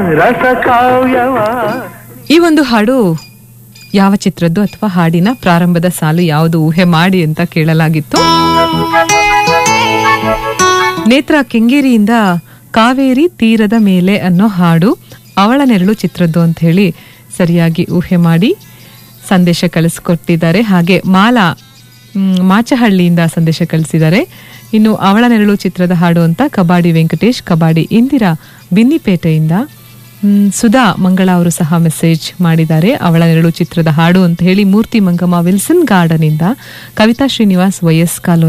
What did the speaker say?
ರಸಕಾವ್ಯವ ಈ ಒಂದು ಹಾಡು ಯಾವ ಚಿತ್ರದ್ದು ಅಥವಾ ಹಾಡಿನ ಪ್ರಾರಂಭದ ಸಾಲು ಯಾವುದು ಊಹೆ ಮಾಡಿ ಅಂತ ಕೇಳಲಾಗಿತ್ತು ನೇತ್ರ ಕೆಂಗೇರಿಯಿಂದ ಕಾವೇರಿ ತೀರದ ಮೇಲೆ ಅನ್ನೋ ಹಾಡು ಅವಳ ನೆರಳು ಚಿತ್ರದ್ದು ಅಂತ ಹೇಳಿ ಸರಿಯಾಗಿ ಊಹೆ ಮಾಡಿ ಸಂದೇಶ ಕಳಿಸ್ಕೊಟ್ಟಿದ್ದಾರೆ ಹಾಗೆ ಮಾಲಾ ಮ್, ಮಾಚಹಳ್ಳಿಯಿಂದ ಸಂದೇಶ ಕಳಿಸಿದ್ದಾರೆ ಇನ್ನು ಅವಳ ನೆರಳು ಚಿತ್ರದ ಹಾಡು ಅಂತ ಕಬಾಡಿ ವೆಂಕಟೇಶ್ ಕಬಾಡಿ ಇಂದಿರಾ ಬಿನ್ನಿಪೇಟೆಯಿಂದ ಮ್, ಸುಧಾ ಮಂಗಳ ಅವರು ಸಹ ಮೆಸೇಜ್ ಮಾಡಿದ್ದಾರೆ ಅವಳ ನೆರಳು ಚಿತ್ರದ ಹಾಡು ಅಂತ ಹೇಳಿ ಮೂರ್ತಿ ಮಂಗಮ್ಮ ವಿಲ್ಸನ್ ಗಾರ್ಡನ್ ಇಂದ ಕವಿತಾ ಶ್ರೀನಿವಾಸ್ ವೈಎಸ್ ಕಾಲೋನಿ